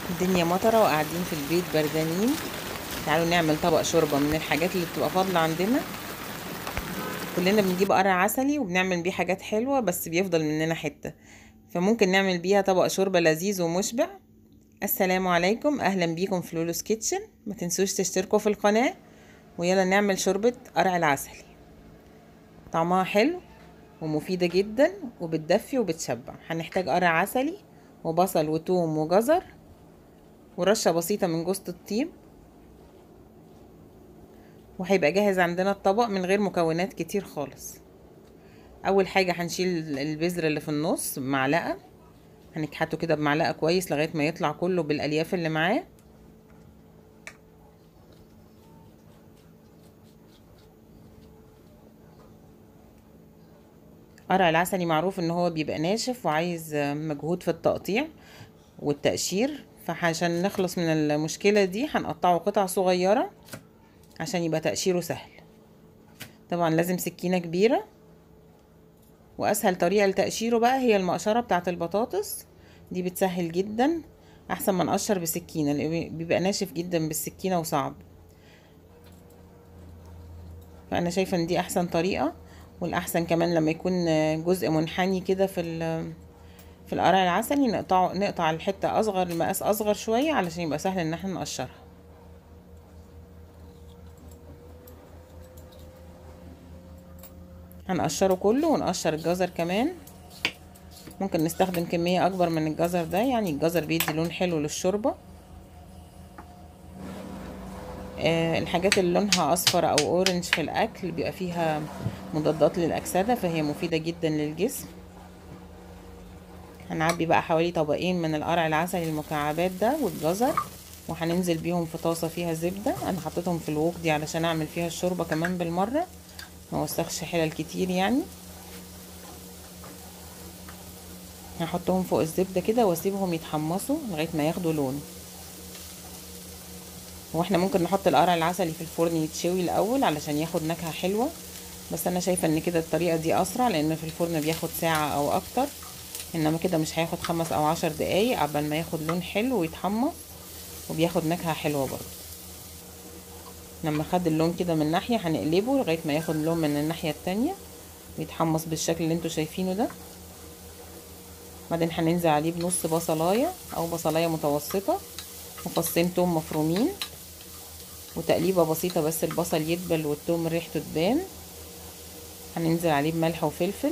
الدنيا مطرة وقاعدين في البيت بردانين تعالوا نعمل طبق شوربة من الحاجات اللي بتبقى فاضلة عندنا كلنا بنجيب قرع عسلي وبنعمل بيه حاجات حلوة بس بيفضل مننا حتة فممكن نعمل بيها طبق شوربة لذيذ ومشبع السلام عليكم اهلا بيكم في لولوس كيتشن ما تنسوش تشتركوا في القناة ويلا نعمل شوربة قرع العسلي طعمها حلو ومفيدة جدا وبتدفي وبتشبع هنحتاج قرع عسلي وبصل وتوم وجزر ورشة بسيطة من جوزة الطيب وهيبقى جاهز عندنا الطبق من غير مكونات كتير خالص اول حاجة هنشيل البذر اللي في النص بمعلقة هنكحته كده بمعلقة كويس لغاية ما يطلع كله بالالياف اللي معاه قرع العسلي معروف ان هو بيبقى ناشف وعايز مجهود في التقطيع والتقشير فعشان نخلص من المشكلة دي هنقطعه قطع صغيرة عشان يبقى تقشيره سهل طبعا لازم سكينة كبيرة واسهل طريقة لتقشيره بقى هي المقشرة بتاعة البطاطس دي بتسهل جدا احسن ما نقشر بسكينة لان بيبقى ناشف جدا بالسكينة وصعب فانا شايفة ان دي احسن طريقة والاحسن كمان لما يكون جزء منحني كده في في القرع العسلي نقطعه نقطع الحته اصغر المقاس اصغر شويه علشان يبقى سهل ان احنا نقشرها هنقشره كله ونقشر الجزر كمان ممكن نستخدم كميه اكبر من الجزر ده يعني الجزر بيدي لون حلو للشوربه آه الحاجات اللي لونها اصفر او اورنج في الاكل بيبقى فيها مضادات للاكسده فهي مفيده جدا للجسم هنعبي بقى حوالي طبقين من القرع العسلي المكعبات ده والجزر وهننزل بيهم في طاسه فيها زبده انا حطيتهم في الوك دي علشان اعمل فيها الشوربه كمان بالمره ما وسخش حلل كتير يعني هحطهم فوق الزبده كده واسيبهم يتحمصوا لغايه ما ياخدوا لون واحنا ممكن نحط القرع العسلي في الفرن يتشوي الاول علشان ياخد نكهه حلوه بس انا شايفه ان كده الطريقه دي اسرع لان في الفرن بياخد ساعه او اكتر انما كده مش هياخد خمس او عشر دقايق عبال ما ياخد لون حلو ويتحمص وبياخد نكهه حلوه برضه لما خد اللون كده من ناحيه هنقلبه لغايه ما ياخد لون من الناحيه التانية ويتحمص بالشكل اللي انتوا شايفينه ده بعدين هننزل عليه بنص بصلايه او بصلايه متوسطه وفصين توم مفرومين وتقليبه بسيطه بس البصل يدبل والثوم ريحته تبان هننزل عليه بملح وفلفل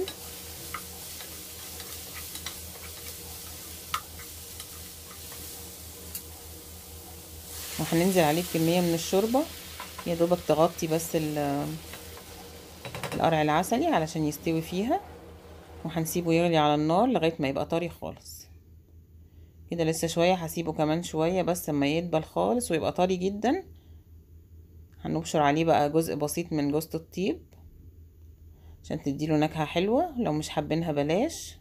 وهننزل عليه بكميه من الشوربه يا دوبك تغطي بس القرع العسلي علشان يستوي فيها وهنسيبه يغلي على النار لغايه ما يبقى طري خالص كده لسه شويه هسيبه كمان شويه بس اما يدبل خالص ويبقى طري جدا هنبشر عليه بقى جزء بسيط من جوزة الطيب عشان تديله نكهة حلوة لو مش حابينها بلاش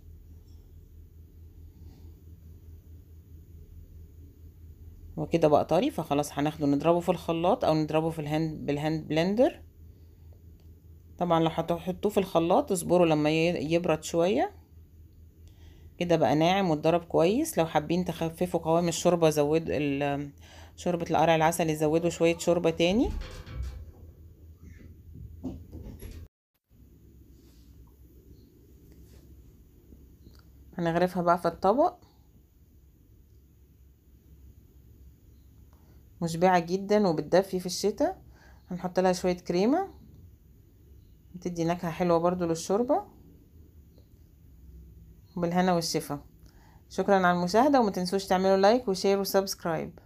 وكده بقى طري فخلاص هناخده نضربه في الخلاط او نضربه في الهاند بالهاند بلندر طبعا لو هتحطوه في الخلاط اصبروا لما يبرد شوية كده بقى ناعم واتضرب كويس لو حابين تخففوا قوام الشوربة زود شوربة القرع العسلي زودوا شوية شوربة تاني هنغرفها بقى في الطبق مشبعة جدا وبتدفي في الشتاء هنحط لها شوية كريمة بتدي نكهة حلوة برضو للشوربة بالهنا والشفا شكرا على المشاهدة وما تنسوش تعملوا لايك وشير وسبسكرايب